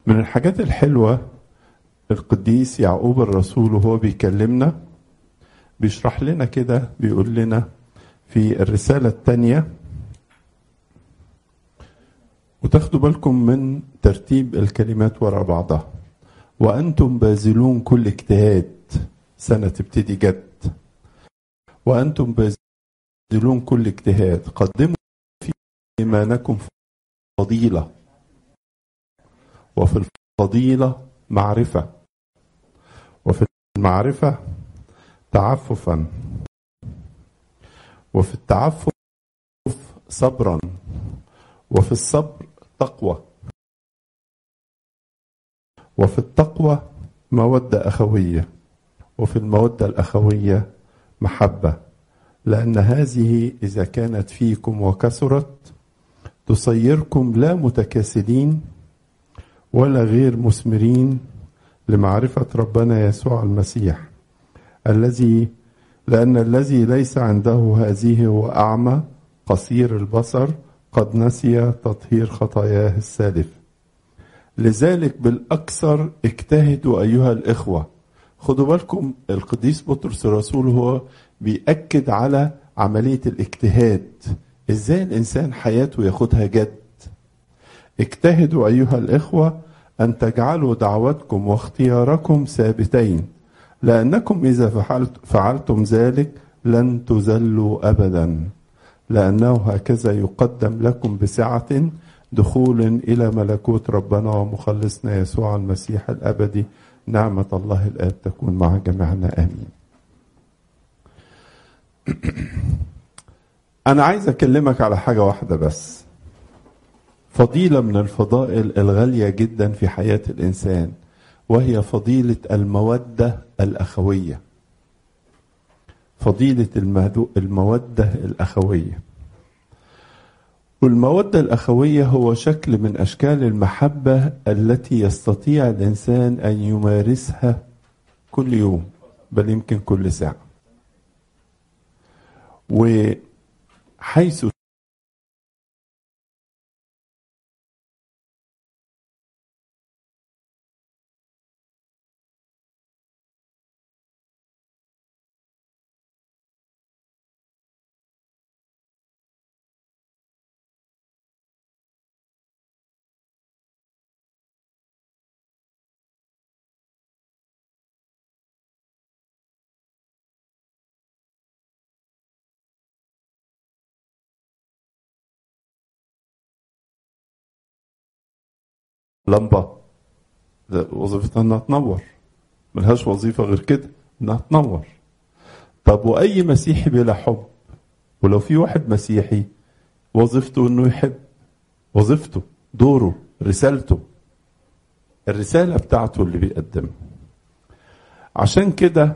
من الحاجات الحلوة القديس يعقوب الرسول وهو بيكلمنا بيشرح لنا كده بيقول لنا في الرسالة الثانية وتاخدوا بالكم من ترتيب الكلمات ورا بعضها وأنتم باذلون كل اجتهاد سنة تبتدي جد وأنتم باذلون كل اجتهاد قدموا في إيمانكم فضيلة وفي الفضيلة معرفة وفي المعرفة تعففا وفي التعفف صبرا وفي الصبر تقوى وفي التقوى مودة أخوية وفي المودة الأخوية محبة لأن هذه إذا كانت فيكم وكثرت تصيركم لا متكاسلين ولا غير مثمرين لمعرفة ربنا يسوع المسيح الذي لأن الذي ليس عنده هذه هو أعمى قصير البصر قد نسي تطهير خطاياه السالف لذلك بالأكثر اجتهدوا أيها الإخوة خدوا بالكم القديس بطرس الرسول هو بيأكد على عملية الاجتهاد ازاي الإنسان حياته ياخدها جد اجتهدوا أيها الإخوة أن تجعلوا دعوتكم واختياركم ثابتين لأنكم إذا فعلت فعلتم ذلك لن تذلوا أبدا لأنه هكذا يقدم لكم بسعة دخول إلى ملكوت ربنا ومخلصنا يسوع المسيح الأبدي نعمة الله الآب تكون مع جميعنا آمين أنا عايز أكلمك على حاجة واحدة بس فضيلة من الفضائل الغالية جدا في حياة الإنسان وهي فضيلة المودة الأخوية فضيلة المودة الأخوية والمودة الأخوية هو شكل من أشكال المحبة التي يستطيع الإنسان أن يمارسها كل يوم بل يمكن كل ساعة وحيث لمبة وظيفتها انها تنور ملهاش وظيفة غير كده انها تنور طب واي مسيحي بلا حب ولو في واحد مسيحي وظيفته انه يحب وظيفته دوره رسالته الرسالة بتاعته اللي بيقدمها عشان كده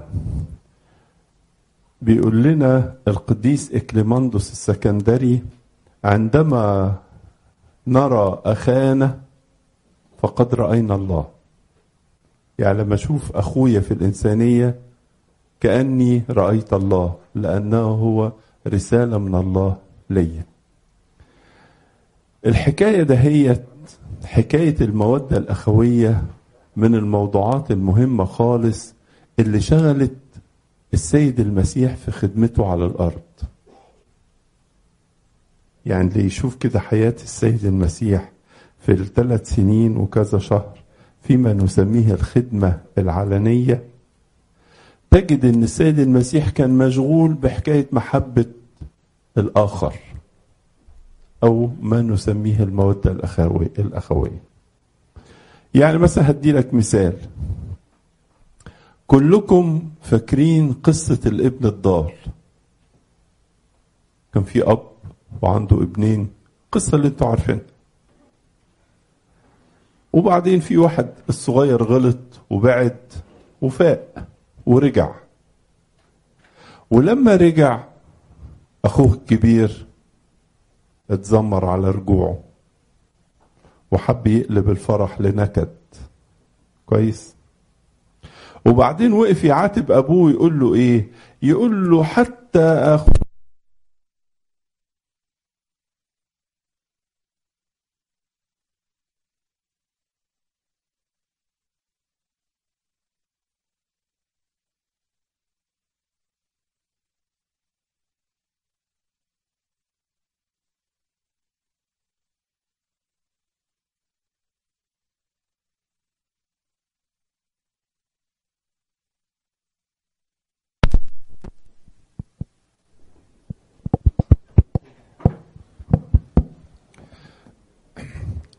بيقول لنا القديس إكليماندوس السكندري عندما نرى أخانا فقد رأينا الله يعني لما أشوف أخويا في الإنسانية كأني رأيت الله لأنه هو رسالة من الله ليا الحكاية دهيت حكاية المودة الأخوية من الموضوعات المهمة خالص اللي شغلت السيد المسيح في خدمته على الأرض يعني اللي يشوف كده حياة السيد المسيح في الثلاث سنين وكذا شهر فيما نسميه الخدمة العلنية تجد ان السيد المسيح كان مشغول بحكاية محبة الآخر أو ما نسميه المودة الأخوية الأخوية يعني مثلا هدي لك مثال كلكم فاكرين قصة الابن الضال كان في أب وعنده ابنين قصة اللي انتوا عارفينها وبعدين في واحد الصغير غلط وبعد وفاق ورجع ولما رجع اخوه الكبير اتذمر على رجوعه وحب يقلب الفرح لنكد كويس وبعدين وقف يعاتب ابوه يقول له ايه يقول له حتى اخو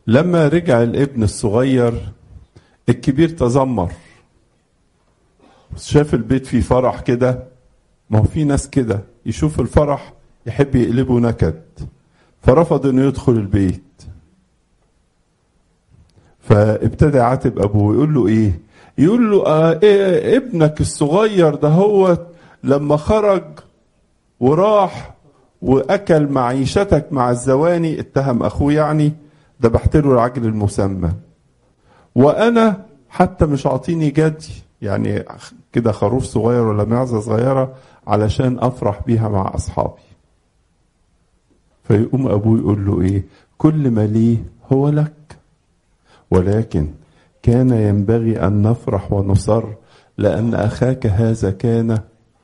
لما رجع الابن الصغير الكبير تذمر شاف البيت فيه فرح كده ما هو في ناس كده يشوف الفرح يحب يقلبه نكد فرفض انه يدخل البيت فابتدى يعاتب ابوه يقول له ايه يقول له آه إيه ابنك الصغير ده هو لما خرج وراح واكل معيشتك مع الزواني اتهم اخوه يعني ذبحت له العجل المسمى وانا حتى مش عاطيني جدي يعني كده خروف صغير ولا معزه صغيره علشان افرح بيها مع اصحابي فيقوم ابوه يقول له ايه كل ما ليه هو لك ولكن كان ينبغي ان نفرح ونصر لان اخاك هذا كان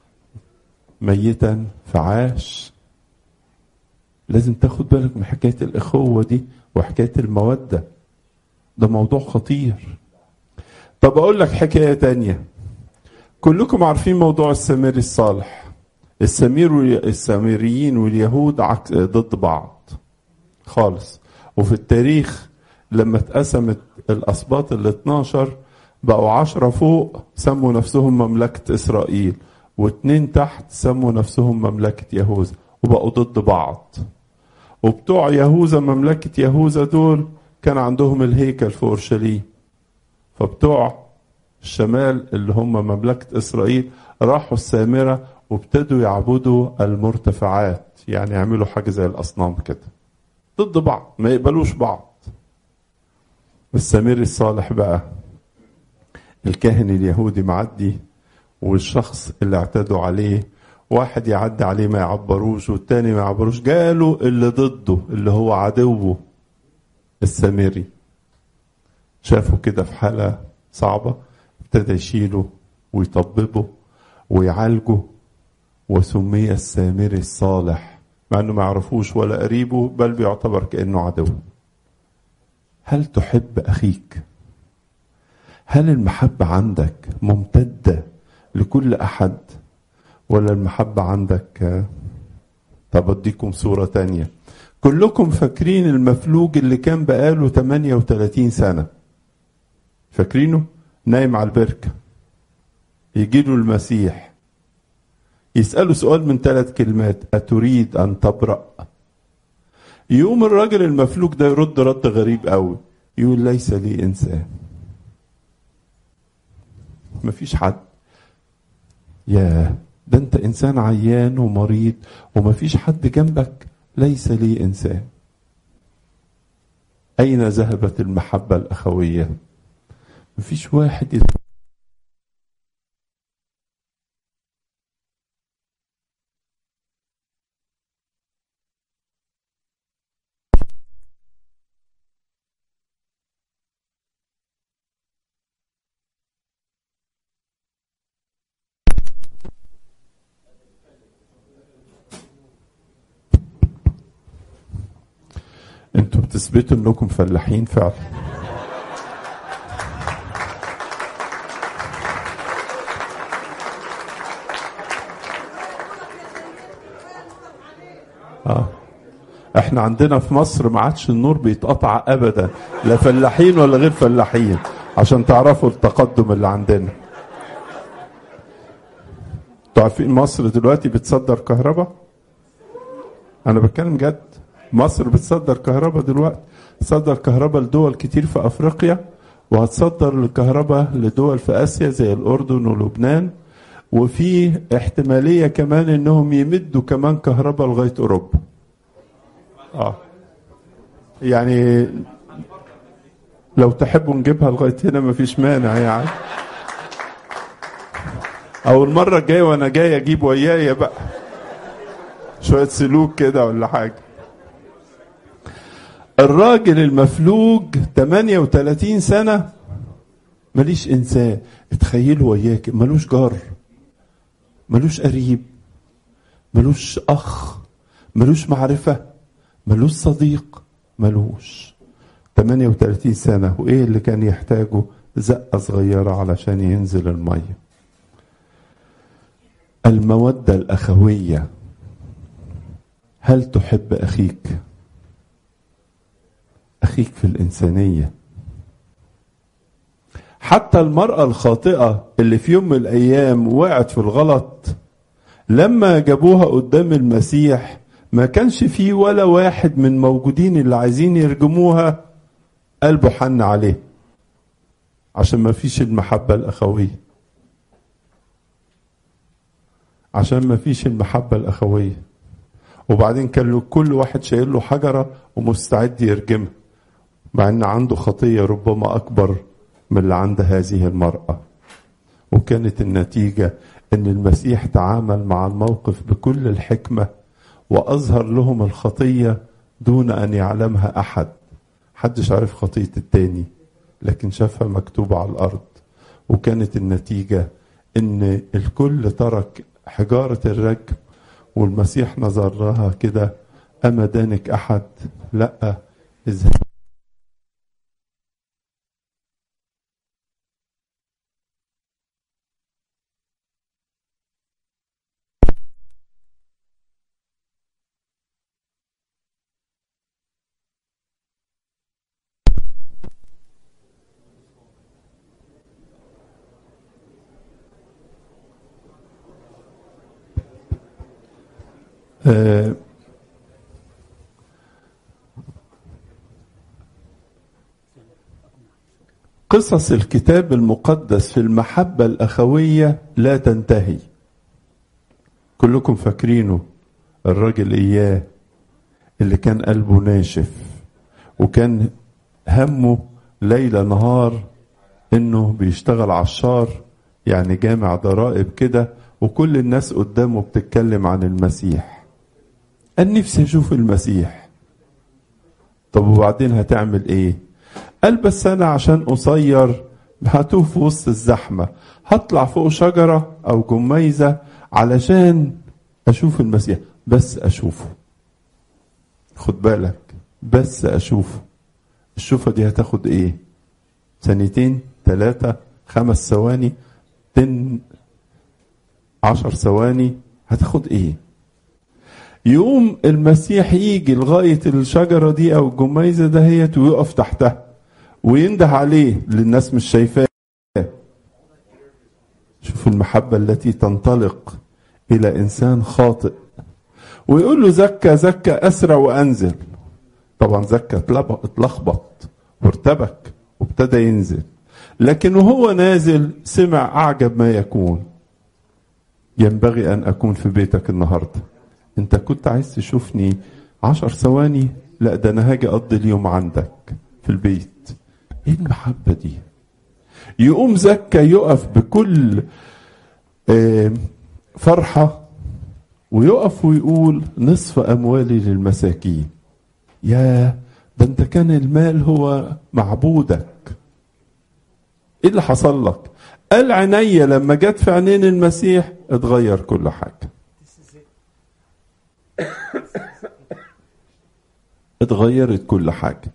ميتا فعاش لازم تاخد بالك من حكايه الاخوه دي وحكايه الموده ده موضوع خطير طب اقول لك حكايه تانية كلكم عارفين موضوع السامري الصالح السمير السامريين واليهود عكس ضد بعض خالص وفي التاريخ لما اتقسمت الاسباط ال 12 بقوا عشرة فوق سموا نفسهم مملكة إسرائيل واتنين تحت سموا نفسهم مملكة يهوذا وبقوا ضد بعض وبتوع يهوذا مملكة يهوذا دول كان عندهم الهيكل في أورشليم فبتوع الشمال اللي هم مملكة إسرائيل راحوا السامرة وابتدوا يعبدوا المرتفعات يعني يعملوا حاجة زي الأصنام كده ضد بعض ما يقبلوش بعض السامري الصالح بقى الكاهن اليهودي معدي والشخص اللي اعتدوا عليه واحد يعدي عليه ما يعبروش والتاني ما يعبروش جاله اللي ضده اللي هو عدوه السامري شافه كده في حالة صعبة ابتدى يشيله ويطببه ويعالجه وسمي السامري الصالح مع انه ما يعرفوش ولا قريبه بل بيعتبر كانه عدو هل تحب اخيك هل المحبه عندك ممتده لكل احد ولا المحبه عندك طب اديكم صوره تانية كلكم فاكرين المفلوج اللي كان بقاله 38 سنه فاكرينه نايم على البركه يجي له المسيح يسأله سؤال من ثلاث كلمات أتريد أن تبرأ يقوم الراجل المفلوج ده يرد رد غريب قوي يقول ليس لي إنسان مفيش حد يا ده أنت إنسان عيان ومريض ومفيش حد جنبك ليس لي إنسان أين ذهبت المحبة الأخوية مفيش واحد انتوا بتثبتوا انكم فلاحين فعلا اه احنا عندنا في مصر ما عادش النور بيتقطع ابدا لا فلاحين ولا غير فلاحين عشان تعرفوا التقدم اللي عندنا انتوا عارفين مصر دلوقتي بتصدر كهرباء انا بتكلم جد مصر بتصدر كهرباء دلوقتي تصدر كهرباء لدول كتير في افريقيا وهتصدر الكهرباء لدول في اسيا زي الاردن ولبنان وفي احتماليه كمان انهم يمدوا كمان كهرباء لغايه اوروبا اه يعني لو تحبوا نجيبها لغايه هنا مفيش مانع يعني او المره الجايه وانا جاي اجيب ويايا بقى شويه سلوك كده ولا حاجه الراجل المفلوج 38 سنة ماليش إنسان اتخيلوا وياك ملوش جار ملوش قريب ملوش أخ ملوش معرفة ملوش صديق ملوش 38 سنة وإيه اللي كان يحتاجه زقة صغيرة علشان ينزل المية المودة الأخوية هل تحب أخيك؟ أخيك في الإنسانية حتى المرأة الخاطئة اللي في يوم من الأيام وقعت في الغلط لما جابوها قدام المسيح ما كانش فيه ولا واحد من موجودين اللي عايزين يرجموها قلبه حن عليه عشان ما فيش المحبة الأخوية عشان ما فيش المحبة الأخوية وبعدين كان له كل واحد شايل له حجرة ومستعد يرجمها مع ان عنده خطية ربما أكبر من اللي عند هذه المرأة وكانت النتيجة ان المسيح تعامل مع الموقف بكل الحكمة وأظهر لهم الخطية دون أن يعلمها أحد حدش عارف خطية التاني لكن شافها مكتوبة على الأرض وكانت النتيجة ان الكل ترك حجارة الرجم والمسيح نظر لها كده أما دانك أحد لا اذهب آه قصص الكتاب المقدس في المحبة الأخوية لا تنتهي كلكم فاكرينه الراجل إياه اللي كان قلبه ناشف وكان همه ليل نهار انه بيشتغل عشار يعني جامع ضرائب كده وكل الناس قدامه بتتكلم عن المسيح قال نفسي اشوف المسيح طب وبعدين هتعمل ايه قال بس انا عشان قصير هتوه في وسط الزحمة هطلع فوق شجرة او جميزة علشان اشوف المسيح بس اشوفه خد بالك بس اشوفه الشوفة دي هتاخد ايه ثانيتين ثلاثة خمس ثواني تن عشر ثواني هتاخد ايه يقوم المسيح يجي لغاية الشجرة دي أو الجميزة دهيت ويقف تحتها وينده عليه للناس مش شايفاه شوف المحبة التي تنطلق إلى إنسان خاطئ ويقول له زكى زكى أسرع وأنزل طبعا زكى اتلخبط وارتبك وابتدى ينزل لكن وهو نازل سمع أعجب ما يكون ينبغي أن أكون في بيتك النهاردة أنت كنت عايز تشوفني عشر ثواني لا ده أنا هاجي أقضي اليوم عندك في البيت إيه المحبة دي يقوم زكا يقف بكل فرحة ويقف ويقول نصف أموالي للمساكين يا ده أنت كان المال هو معبودك إيه اللي حصل لك قال عينيا لما جت في عينين المسيح اتغير كل حاجة اتغيرت كل حاجة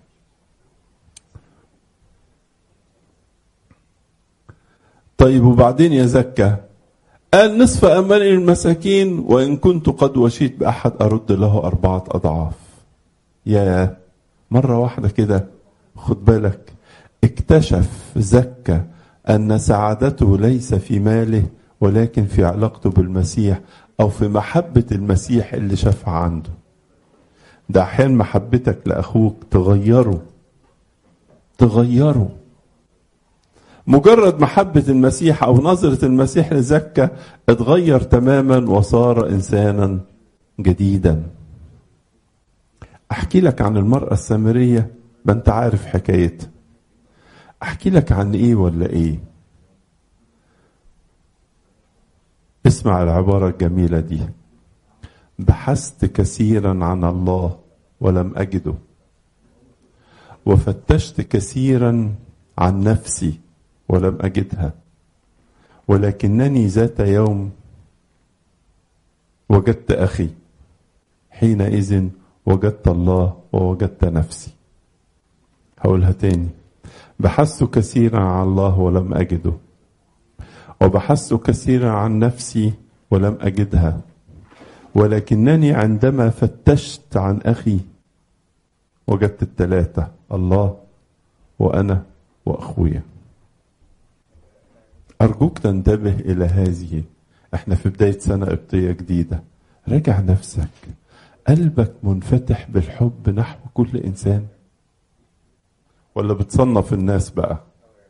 طيب وبعدين يا زكا قال نصف أموال المساكين وإن كنت قد وشيت بأحد أرد له أربعة أضعاف يا مرة واحدة كده خد بالك اكتشف زكا أن سعادته ليس في ماله ولكن في علاقته بالمسيح أو في محبة المسيح اللي شافها عنده ده أحيانا محبتك لأخوك تغيره تغيره مجرد محبة المسيح أو نظرة المسيح لزكا اتغير تماما وصار إنسانا جديدا أحكي لك عن المرأة السامرية ما أنت عارف حكايتها أحكي لك عن إيه ولا إيه اسمع العبارة الجميلة دي بحثت كثيرا عن الله ولم أجده وفتشت كثيرا عن نفسي ولم أجدها ولكنني ذات يوم وجدت أخي حينئذ وجدت الله ووجدت نفسي هقولها تاني بحثت كثيرا عن الله ولم أجده وبحثت كثيرا عن نفسي ولم أجدها ولكنني عندما فتشت عن أخي وجدت التلاتة الله وأنا وأخويا أرجوك تنتبه إلى هذه احنا في بداية سنة قبطية جديدة راجع نفسك قلبك منفتح بالحب نحو كل إنسان ولا بتصنف الناس بقى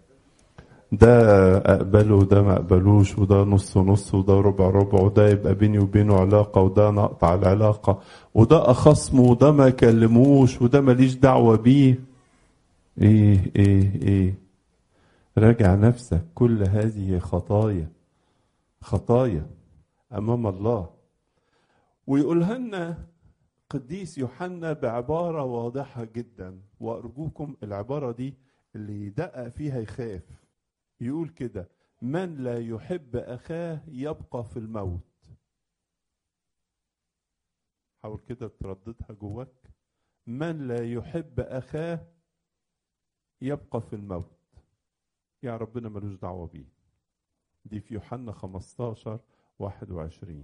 ده اقبله وده ما اقبلوش وده نص نص وده ربع ربع وده يبقى بيني وبينه علاقة وده نقطع العلاقة وده اخصمه وده ما يكلموش وده ماليش دعوة بيه ايه ايه ايه راجع نفسك كل هذه خطايا خطايا امام الله ويقولها لنا قديس يوحنا بعبارة واضحة جدا وأرجوكم العبارة دي اللي يدقق فيها يخاف يقول كده من لا يحب أخاه يبقى في الموت حاول كده ترددها جواك من لا يحب أخاه يبقى في الموت يا ربنا ملوش دعوة بيه دي في يوحنا 15 21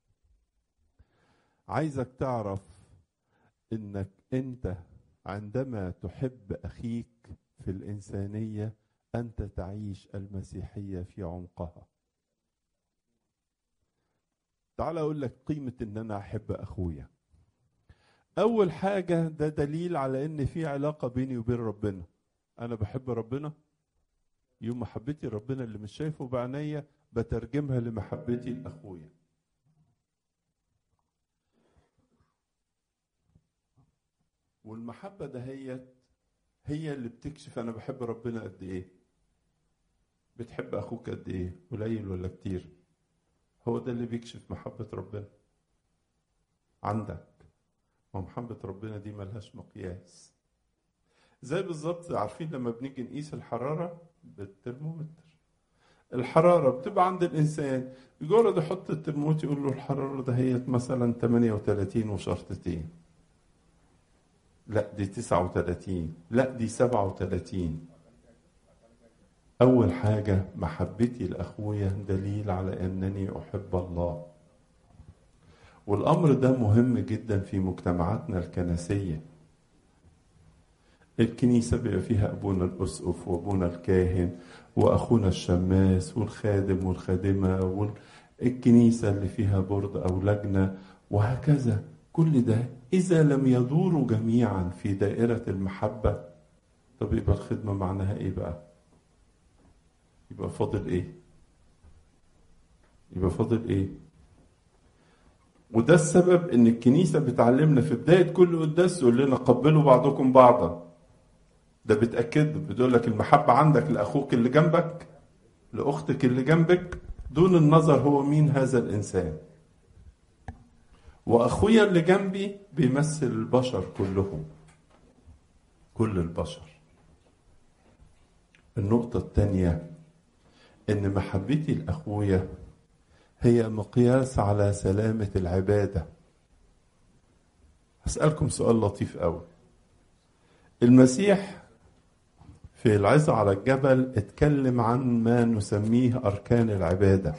عايزك تعرف انك انت عندما تحب اخيك في الانسانيه انت تعيش المسيحيه في عمقها تعال اقول لك قيمه ان انا احب اخويا اول حاجه ده دليل على ان في علاقه بيني وبين ربنا انا بحب ربنا يوم محبتي ربنا اللي مش شايفه بعينيا بترجمها لمحبتي لاخويا والمحبة دهيت هي اللي بتكشف أنا بحب ربنا قد إيه بتحب أخوك قد إيه قليل ولا كتير هو ده اللي بيكشف محبة ربنا عندك ومحبة ربنا دي ملهاش مقياس زي بالظبط عارفين لما بنيجي نقيس الحرارة بالترمومتر الحرارة بتبقى عند الإنسان مجرد يحط الترمومتر يقول له الحرارة دهيت مثلا 38 وشرطتين لا دي 39 لا دي 37 أول حاجة محبتي لأخويا دليل على أنني أحب الله والأمر ده مهم جدا في مجتمعاتنا الكنسية الكنيسة بيبقى فيها أبونا الأسقف وأبونا الكاهن وأخونا الشماس والخادم والخادمة والكنيسة اللي فيها برد أو لجنة وهكذا كل ده إذا لم يدوروا جميعا في دائرة المحبة طب يبقى الخدمة معناها إيه بقى؟ يبقى فاضل إيه؟ يبقى فاضل إيه؟ وده السبب إن الكنيسة بتعلمنا في بداية كل قداس تقول لنا قبلوا بعضكم بعضا ده بتأكد بتقول لك المحبة عندك لأخوك اللي جنبك لأختك اللي جنبك دون النظر هو مين هذا الإنسان واخويا اللي جنبي بيمثل البشر كلهم كل البشر النقطة الثانية إن محبتي لأخويا هي مقياس على سلامة العبادة هسألكم سؤال لطيف أوي المسيح في العظة على الجبل اتكلم عن ما نسميه أركان العبادة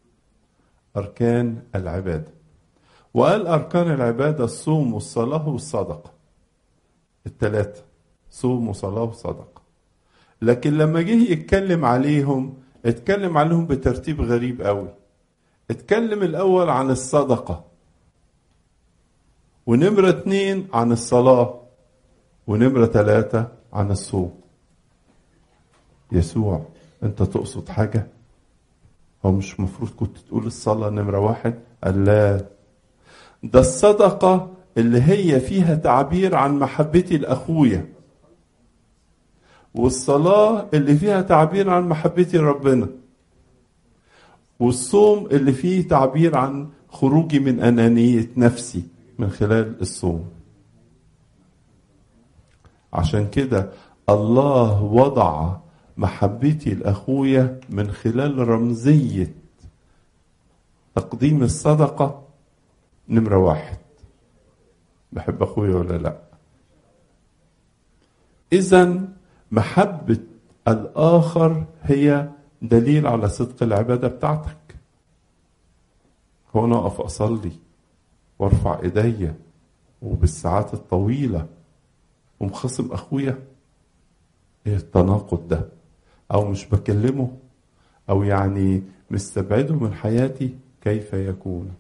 أركان العبادة وقال أركان العبادة الصوم والصلاة والصدقة التلاتة صوم وصلاة وصدقة لكن لما جه يتكلم عليهم اتكلم عليهم بترتيب غريب قوي اتكلم الأول عن الصدقة ونمرة اتنين عن الصلاة ونمرة ثلاثة عن الصوم يسوع انت تقصد حاجة هو مش مفروض كنت تقول الصلاة نمرة واحد قال لا ده الصدقة اللي هي فيها تعبير عن محبتي لأخويا والصلاة اللي فيها تعبير عن محبتي لربنا والصوم اللي فيه تعبير عن خروجي من أنانية نفسي من خلال الصوم عشان كده الله وضع محبتي لأخويا من خلال رمزية تقديم الصدقة نمرة واحد بحب أخويا ولا لا إذا محبة الآخر هي دليل على صدق العبادة بتاعتك هو أنا أقف أصلي وارفع إيديا وبالساعات الطويلة ومخاصم اخويا ايه التناقض ده او مش بكلمه او يعني مستبعده من حياتي كيف يكون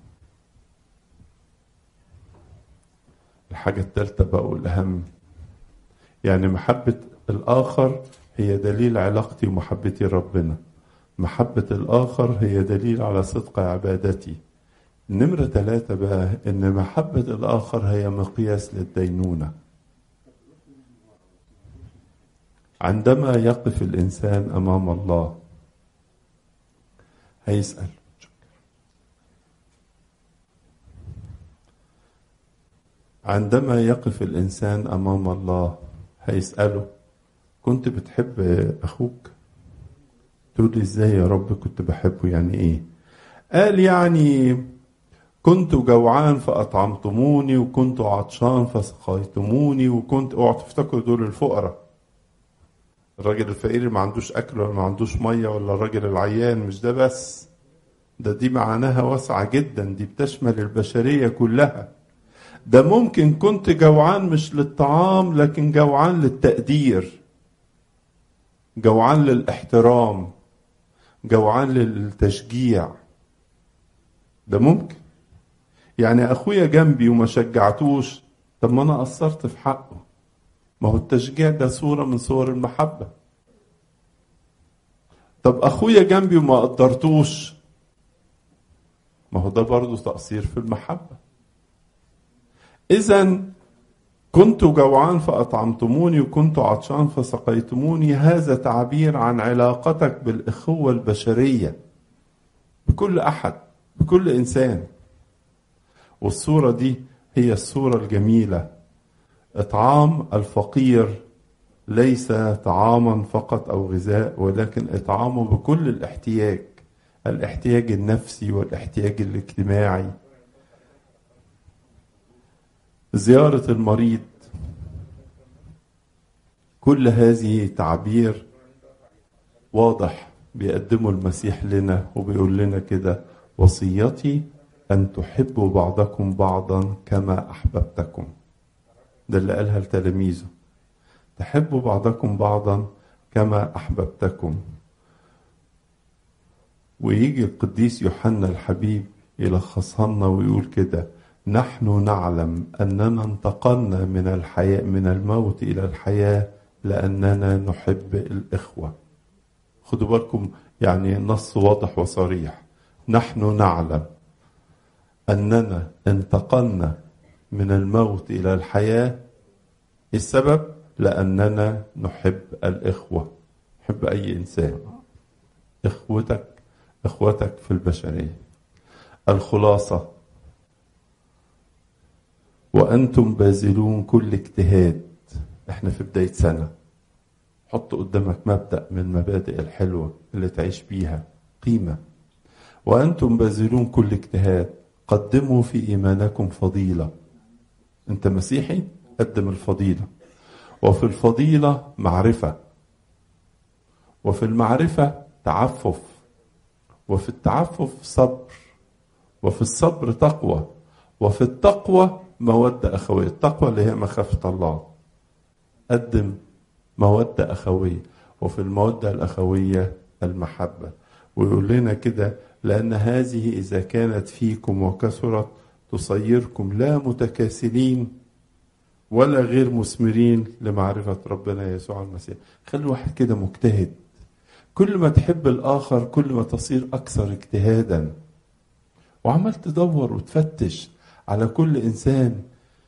الحاجة الثالثة بقى والأهم يعني محبة الآخر هي دليل علاقتي ومحبتي ربنا محبة الآخر هي دليل على صدق عبادتي نمرة ثلاثة بقى إن محبة الآخر هي مقياس للدينونة عندما يقف الإنسان أمام الله هيسأل عندما يقف الإنسان أمام الله هيسأله كنت بتحب أخوك تقول لي إزاي يا رب كنت بحبه يعني إيه قال يعني كنت جوعان فأطعمتموني وكنت عطشان فسقيتموني وكنت اوعوا تفتكروا دول الفقراء الراجل الفقير اللي ما عندوش أكل ولا ما عندوش مية ولا الراجل العيان مش ده بس ده دي معناها واسعة جدا دي بتشمل البشرية كلها ده ممكن كنت جوعان مش للطعام لكن جوعان للتقدير جوعان للاحترام جوعان للتشجيع ده ممكن يعني اخويا جنبي وما شجعتوش طب ما انا قصرت في حقه ما هو التشجيع ده صوره من صور المحبه طب اخويا جنبي وما قدرتوش ما هو ده برضه تقصير في المحبه اذا كنت جوعان فاطعمتموني وكنت عطشان فسقيتموني هذا تعبير عن علاقتك بالاخوه البشريه بكل احد بكل انسان والصوره دي هي الصوره الجميله اطعام الفقير ليس طعاما فقط او غذاء ولكن اطعامه بكل الاحتياج الاحتياج النفسي والاحتياج الاجتماعي زياره المريض كل هذه تعبير واضح بيقدمه المسيح لنا وبيقول لنا كده وصيتي أن تحبوا بعضكم بعضا كما أحببتكم ده اللي قالها لتلاميذه تحبوا بعضكم بعضا كما أحببتكم ويجي القديس يوحنا الحبيب يلخصها لنا ويقول كده نحن نعلم أننا انتقلنا من الحياة من الموت إلى الحياة لأننا نحب الإخوة خدوا بالكم يعني نص واضح وصريح نحن نعلم أننا انتقلنا من الموت إلى الحياة السبب لأننا نحب الإخوة نحب أي إنسان إخوتك إخوتك في البشرية الخلاصة وأنتم باذلون كل اجتهاد احنا في بداية سنة حط قدامك مبدأ من المبادئ الحلوة اللي تعيش بيها قيمة وأنتم باذلون كل اجتهاد قدموا في إيمانكم فضيلة أنت مسيحي قدم الفضيلة وفي الفضيلة معرفة وفي المعرفة تعفف وفي التعفف صبر وفي الصبر تقوى وفي التقوى مودة أخوية التقوى اللي هي مخافة الله قدم مودة أخوية وفي المودة الأخوية المحبة ويقول لنا كده لأن هذه إذا كانت فيكم وكثرت تصيركم لا متكاسلين ولا غير مثمرين لمعرفة ربنا يسوع المسيح خلي واحد كده مجتهد كل ما تحب الآخر كل ما تصير أكثر اجتهادا وعمال تدور وتفتش على كل إنسان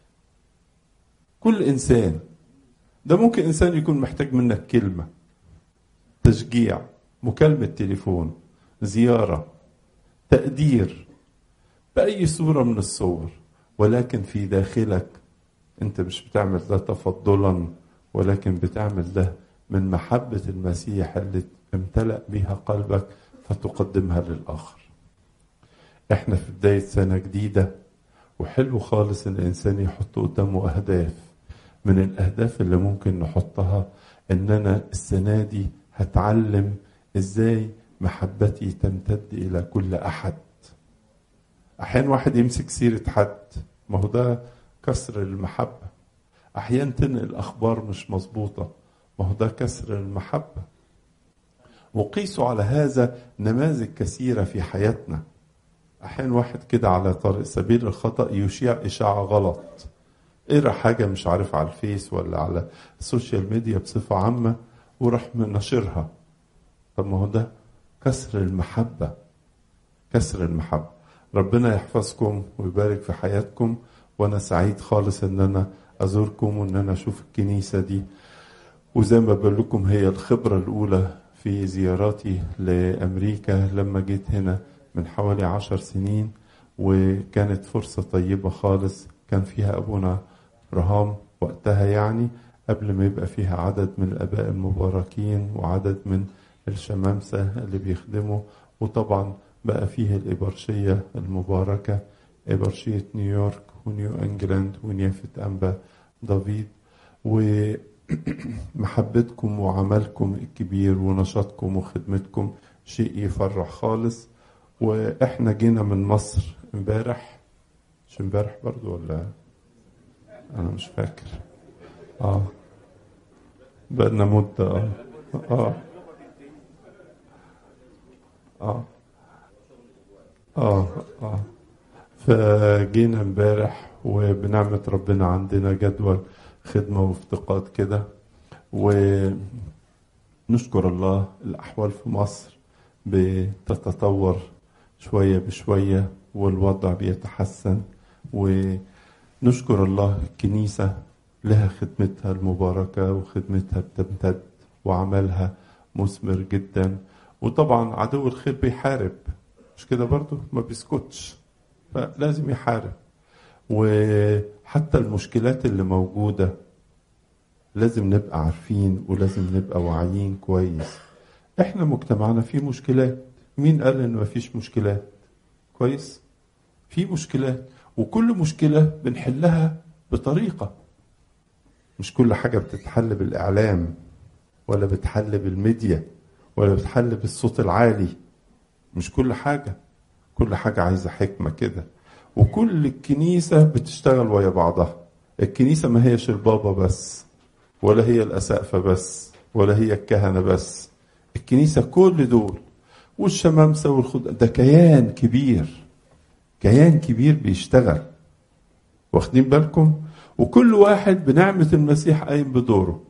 كل إنسان ده ممكن إنسان يكون محتاج منك كلمة تشجيع مكالمة تليفون زيارة تقدير بأي صورة من الصور ولكن في داخلك أنت مش بتعمل ده تفضلا ولكن بتعمل ده من محبة المسيح اللي امتلأ بها قلبك فتقدمها للآخر احنا في بداية سنة جديدة وحلو خالص ان الانسان يحط قدامه اهداف من الاهداف اللي ممكن نحطها ان انا السنة دي هتعلم ازاي محبتي تمتد الى كل احد احيانا واحد يمسك سيرة حد ما هو ده كسر المحبة أحيانا تنقل أخبار مش مظبوطة ما هو ده كسر المحبة وقيسوا على هذا نماذج كثيرة في حياتنا أحيانا واحد كده على طريق سبيل الخطأ يشيع إشاعة غلط قرا حاجة مش عارف على الفيس ولا على السوشيال ميديا بصفة عامة وراح نشرها طب ما هو ده كسر المحبة كسر المحبة ربنا يحفظكم ويبارك في حياتكم وأنا سعيد خالص إن أنا أزوركم وإن أنا أشوف الكنيسة دي وزي ما بقول لكم هي الخبرة الأولى في زياراتي لأمريكا لما جيت هنا من حوالي عشر سنين وكانت فرصة طيبة خالص كان فيها أبونا رهام وقتها يعني قبل ما يبقى فيها عدد من الآباء المباركين وعدد من الشمامسة اللي بيخدموا وطبعا بقى فيه الإبرشية المباركة إبرشية نيويورك ونيو إنجلاند ونيافة أنبا دافيد ومحبتكم وعملكم الكبير ونشاطكم وخدمتكم شيء يفرح خالص واحنا جينا من مصر امبارح مش امبارح برضو ولا انا مش فاكر اه بقالنا مدة اه اه اه اه اه فجينا امبارح وبنعمة ربنا عندنا جدول خدمة وافتقاد كده ونشكر الله الأحوال في مصر بتتطور شوية بشوية والوضع بيتحسن ونشكر الله الكنيسة لها خدمتها المباركة وخدمتها بتمتد وعملها مثمر جدا وطبعا عدو الخير بيحارب مش كده برضو ما بيسكتش فلازم يحارب وحتى المشكلات اللي موجودة لازم نبقى عارفين ولازم نبقى واعيين كويس احنا مجتمعنا فيه مشكلات مين قال ان مفيش مشكلات كويس في مشكلات وكل مشكلة بنحلها بطريقة مش كل حاجة بتتحل بالإعلام ولا بتحل بالميديا ولا بتحل بالصوت العالي مش كل حاجة كل حاجة عايزة حكمة كده وكل الكنيسة بتشتغل ويا بعضها الكنيسة ما هيش البابا بس ولا هي الأسقفة بس ولا هي الكهنة بس الكنيسة كل دول والشمامسة والخد ده كيان كبير كيان كبير بيشتغل واخدين بالكم وكل واحد بنعمة المسيح قايم بدوره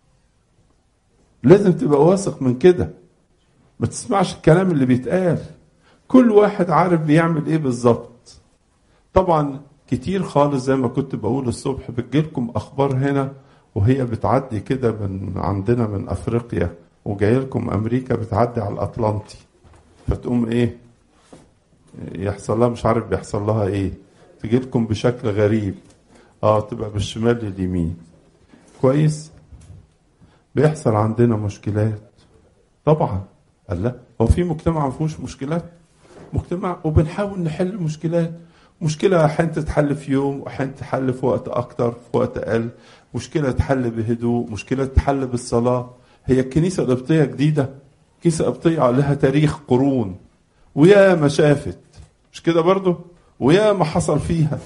لازم تبقى واثق من كده ما تسمعش الكلام اللي بيتقال كل واحد عارف بيعمل ايه بالظبط طبعا كتير خالص زي ما كنت بقول الصبح بتجيلكم اخبار هنا وهي بتعدي كده من عندنا من افريقيا وجاي لكم امريكا بتعدي على الاطلنطي فتقوم ايه يحصل لها مش عارف بيحصل لها ايه تجي لكم بشكل غريب اه تبقى بالشمال لليمين كويس بيحصل عندنا مشكلات طبعا قال لا هو في مجتمع ما فيهوش مشكلات مجتمع وبنحاول نحل مشكلات مشكلة أحيانا تتحل في يوم وأحيانا تتحل في وقت أكتر في وقت أقل مشكلة تحل بهدوء مشكلة تحل بالصلاة هي الكنيسة القبطية جديدة كنيسة قبطية لها تاريخ قرون ويا ما شافت مش كده برضه ويا ما حصل فيها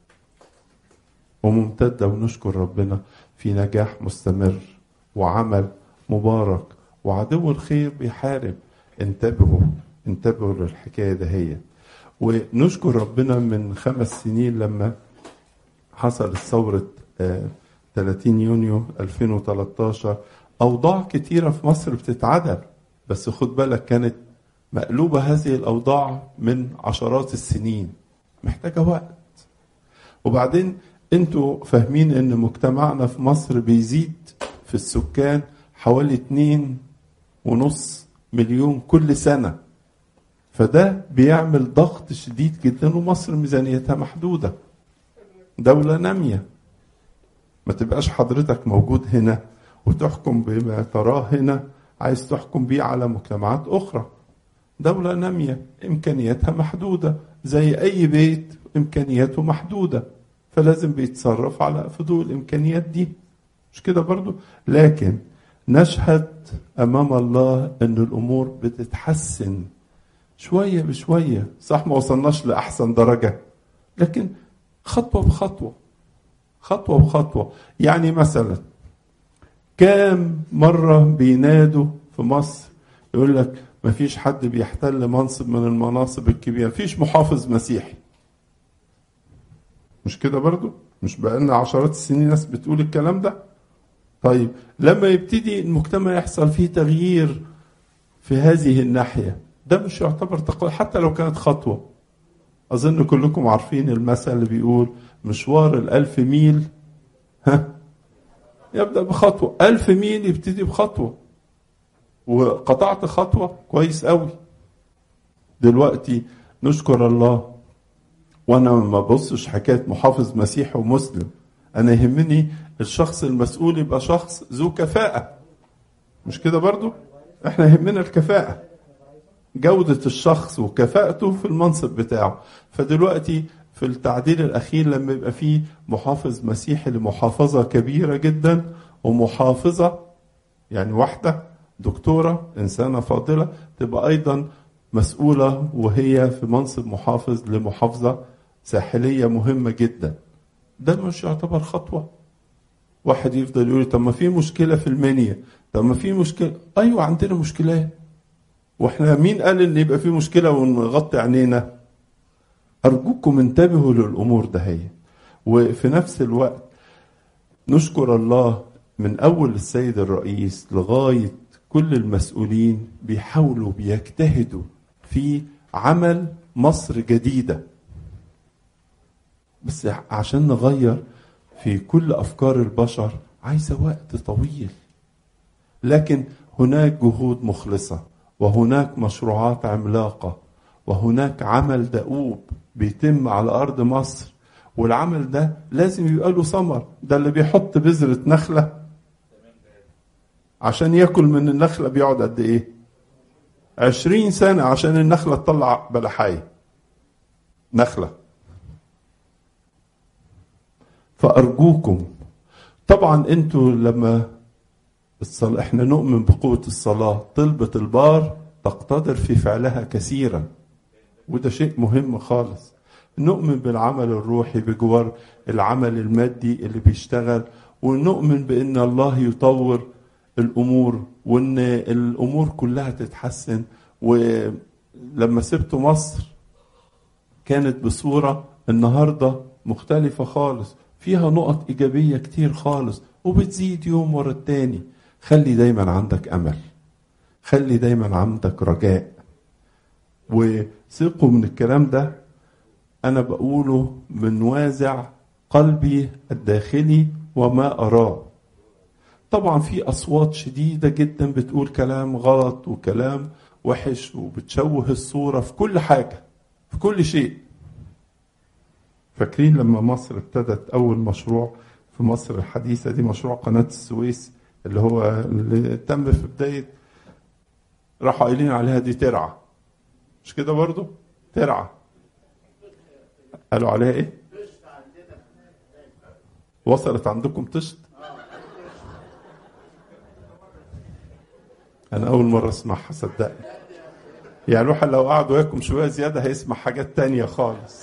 وممتدة ونشكر ربنا في نجاح مستمر وعمل مبارك وعدو الخير بيحارب انتبهوا انتبهوا للحكاية دهيت ونشكر ربنا من خمس سنين لما حصلت ثورة 30 يونيو 2013 أوضاع كتيرة في مصر بتتعدل بس خد بالك كانت مقلوبة هذه الأوضاع من عشرات السنين محتاجة وقت وبعدين انتوا فاهمين ان مجتمعنا في مصر بيزيد في السكان حوالي اتنين ونص مليون كل سنة فده بيعمل ضغط شديد جدا ومصر ميزانيتها محدودة دولة نامية ما تبقاش حضرتك موجود هنا وتحكم بما تراه هنا عايز تحكم بيه على مجتمعات أخرى دولة نامية إمكانياتها محدودة زي أي بيت إمكانياته محدودة فلازم بيتصرف على فضول الإمكانيات دي مش كده برضو لكن نشهد أمام الله أن الأمور بتتحسن شوية بشوية صح ما وصلناش لأحسن درجة لكن خطوة بخطوة خطوة بخطوة يعني مثلا كام مرة بينادوا في مصر يقول لك ما فيش حد بيحتل منصب من المناصب الكبيرة فيش محافظ مسيحي مش كده برضو مش بقالنا عشرات السنين ناس بتقول الكلام ده طيب لما يبتدي المجتمع يحصل فيه تغيير في هذه الناحية ده مش يعتبر تقوى حتى لو كانت خطوة أظن كلكم عارفين المثل اللي بيقول مشوار الألف ميل ها يبدأ بخطوة ألف ميل يبتدي بخطوة وقطعت خطوة كويس قوي دلوقتي نشكر الله وانا ما ببصش حكايه محافظ مسيحي ومسلم انا يهمني الشخص المسؤول يبقى شخص ذو كفاءه مش كده برضو احنا يهمنا الكفاءه جودة الشخص وكفاءته في المنصب بتاعه فدلوقتي في التعديل الأخير لما يبقى فيه محافظ مسيحي لمحافظة كبيرة جدا ومحافظة يعني واحدة دكتورة إنسانة فاضلة تبقى أيضا مسؤولة وهي في منصب محافظ لمحافظة ساحلية مهمة جدا ده مش يعتبر خطوة واحد يفضل يقول طب ما في مشكلة في المنيا طب ما في مشكلة أيوة عندنا مشكلات واحنا مين قال ان يبقى في مشكلة ونغطي عينينا أرجوكم انتبهوا للأمور ده هي وفي نفس الوقت نشكر الله من أول السيد الرئيس لغاية كل المسؤولين بيحاولوا بيجتهدوا في عمل مصر جديدة بس عشان نغير في كل أفكار البشر عايزة وقت طويل لكن هناك جهود مخلصة وهناك مشروعات عملاقة وهناك عمل دؤوب بيتم على أرض مصر والعمل ده لازم يبقى له ثمر ده اللي بيحط بذرة نخلة عشان ياكل من النخلة بيقعد قد إيه؟ عشرين سنة عشان النخلة تطلع بلحاية نخلة فأرجوكم طبعا انتوا لما الصلاة احنا نؤمن بقوة الصلاة طلبة البار تقتدر في فعلها كثيرا وده شيء مهم خالص نؤمن بالعمل الروحي بجوار العمل المادي اللي بيشتغل ونؤمن بان الله يطور الامور وان الامور كلها تتحسن ولما سبت مصر كانت بصوره النهارده مختلفه خالص فيها نقط ايجابيه كتير خالص وبتزيد يوم ورا التاني خلي دايما عندك امل خلي دايما عندك رجاء وثقوا من الكلام ده انا بقوله من وازع قلبي الداخلي وما اراه طبعا في اصوات شديده جدا بتقول كلام غلط وكلام وحش وبتشوه الصوره في كل حاجه في كل شيء فاكرين لما مصر ابتدت اول مشروع في مصر الحديثه دي مشروع قناه السويس اللي هو اللي تم في بدايه راحوا قايلين عليها دي ترعه مش كده برضو ترعه قالوا عليها ايه وصلت عندكم طشت انا اول مره اسمعها صدقني يعني الواحد لو قعد وياكم شويه زياده هيسمع حاجات تانية خالص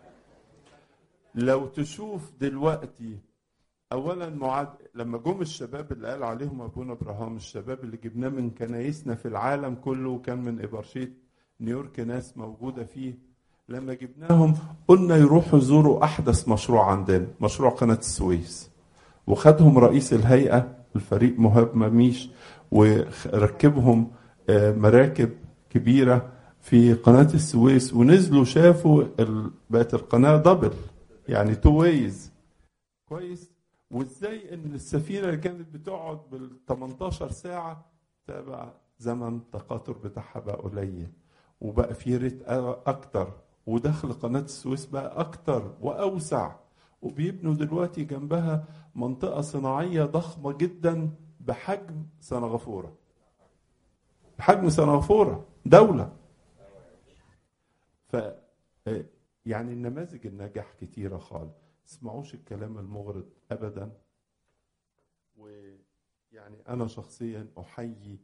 لو تشوف دلوقتي اولا معاد لما جم الشباب اللي قال عليهم ابونا ابراهام الشباب اللي جبناه من كنايسنا في العالم كله وكان من ابرشيت نيويورك ناس موجوده فيه لما جبناهم قلنا يروحوا يزوروا احدث مشروع عندنا مشروع قناه السويس وخدهم رئيس الهيئه الفريق مهاب مميش وركبهم مراكب كبيره في قناه السويس ونزلوا شافوا بقت القناه دبل يعني تو ويز كويس وازاي ان السفينه اللي كانت بتقعد بال 18 ساعه تبقى زمن التقاطر بتاعها بقى قليل وبقى في ريت اكتر ودخل قناه السويس بقى اكتر واوسع وبيبنوا دلوقتي جنبها منطقه صناعيه ضخمه جدا بحجم سنغافوره بحجم سنغافوره دوله ف يعني النماذج النجاح كتيره خالص تسمعوش الكلام المغرض ابدا ويعني انا شخصيا احيي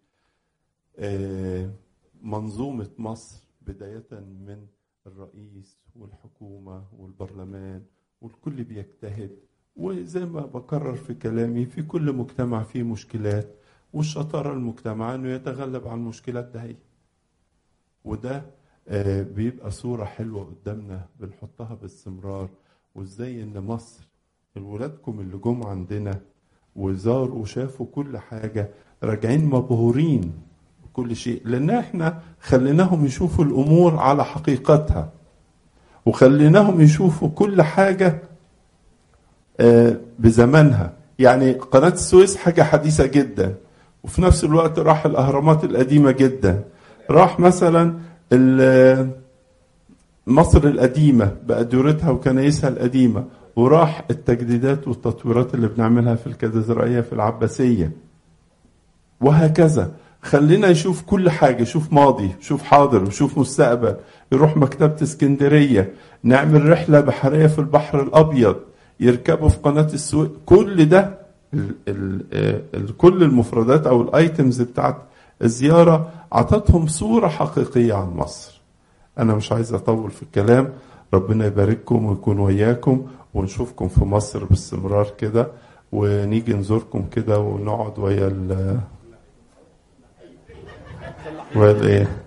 منظومه مصر بدايه من الرئيس والحكومه والبرلمان والكل بيجتهد وزي ما بكرر في كلامي في كل مجتمع فيه مشكلات والشطارة المجتمع انه يتغلب على المشكلات ده هي وده آه، بيبقى صورة حلوة قدامنا بنحطها باستمرار وازاي ان مصر الولادكم اللي جم عندنا وزاروا وشافوا كل حاجة راجعين مبهورين بكل شيء لان احنا خليناهم يشوفوا الامور على حقيقتها وخليناهم يشوفوا كل حاجة آه، بزمانها يعني قناة السويس حاجة حديثة جدا وفي نفس الوقت راح الأهرامات القديمة جدا راح مثلا ال- مصر القديمة بأدورتها وكنايسها القديمة وراح التجديدات والتطويرات اللي بنعملها في الكاتدرائية في العباسية وهكذا خلينا يشوف كل حاجة يشوف ماضي يشوف حاضر ويشوف مستقبل يروح مكتبة اسكندرية نعمل رحلة بحرية في البحر الأبيض يركبوا في قناة السويس كل ده ال ال ال كل المفردات أو الأيتمز بتاعت الزيارة عطتهم صورة حقيقية عن مصر أنا مش عايز أطول في الكلام ربنا يبارككم ويكون وياكم ونشوفكم في مصر باستمرار كده ونيجي نزوركم كده ونقعد ويا ال ويا الايه